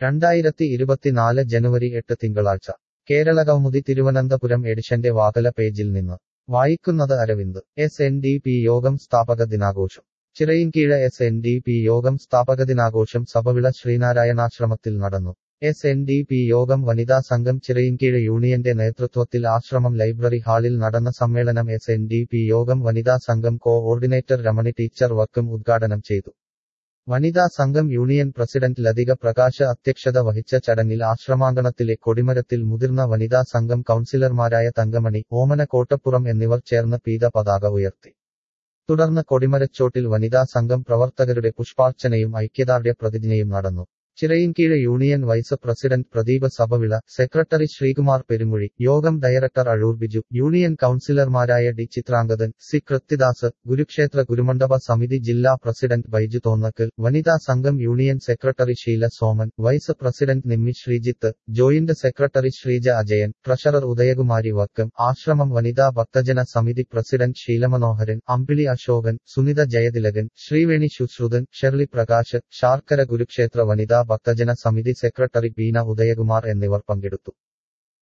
രണ്ടായിരത്തി ഇരുപത്തിനാല് ജനുവരി എട്ട് തിങ്കളാഴ്ച കേരളകൗമുദി തിരുവനന്തപുരം എഡിഷന്റെ വാതല പേജിൽ നിന്ന് വായിക്കുന്നത് Aravind S N D P യോഗം സ്ഥാപക ദിനാഘോഷം Chirayinkeezh S N D P യോഗം സ്ഥാപക ദിനാഘോഷം സഭവിള ശ്രീനാരായണാശ്രമത്തിൽ നടന്നു എസ് എൻ ഡി പി യോഗം വനിതാ സംഘം ചിറയിൻകീഴ് യൂണിയന്റെ നേതൃത്വത്തിൽ ആശ്രമം ലൈബ്രറി ഹാളിൽ നടന്ന സമ്മേളനം എസ് എൻ ഡി പി യോഗം വനിതാ സംഘം കോ ഓർഡിനേറ്റർ രമണി ടീച്ചർ വർക്കും ഉദ്ഘാടനം ചെയ്തു വനിതാ സംഘം യൂണിയൻ പ്രസിഡന്റ് ലതിക പ്രകാശ് അധ്യക്ഷത വഹിച്ച ചടങ്ങിൽ ആശ്രമാങ്കണത്തിലെ കൊടിമരത്തിൽ മുതിർന്ന വനിതാ സംഘം കൗൺസിലർമാരായ തങ്കമണി ഓമന കോട്ടപ്പുറം എന്നിവർ ചേർന്ന് പീത പതാക ഉയർത്തി തുടർന്ന് കൊടിമരച്ചോട്ടിൽ വനിതാ സംഘം പ്രവർത്തകരുടെ പുഷ്പാർച്ചനയും ഐക്യദാർഢ്യ പ്രതിജ്ഞയും നടന്നു Chirayinkeezh union vice president Pradeep Sabhavila secretary Sreekumar Perumuzhi യോഗം ഡയറക്ടർ അഴൂർ ബിജു യൂണിയൻ കൌൺസിലർമാരായ ഡി ചിത്രാംഗതൻ സി കൃത്തിദാസ് ഗുരുക്ഷേത്ര ഗുരുമണ്ഡപ സമിതി ജില്ലാ പ്രസിഡന്റ് ബൈജു തോന്നക്കൽ വനിതാ സംഘം union secretary Sheela Soman vice president Nimmi Sreejith joint secretary Sreeja Ajayan treasurer Udayakumari Vakkom ആശ്രമം വനിതാ ഭക്തജന സമിതി പ്രസിഡന്റ് ശീലമനോഹരൻ അമ്പിളി അശോകൻ സുനിത ജയതിലകൻ ശ്രീവേണി ശുശ്രുതൻ ഷെർലി പ്രകാശ് ശാർക്കര ഗുരുക്ഷേത്ര വനിതാ ഭക്തജന സമിതി സെക്രട്ടറി ബീന ഉദയകുമാർ എന്നിവർ പങ്കെടുത്തു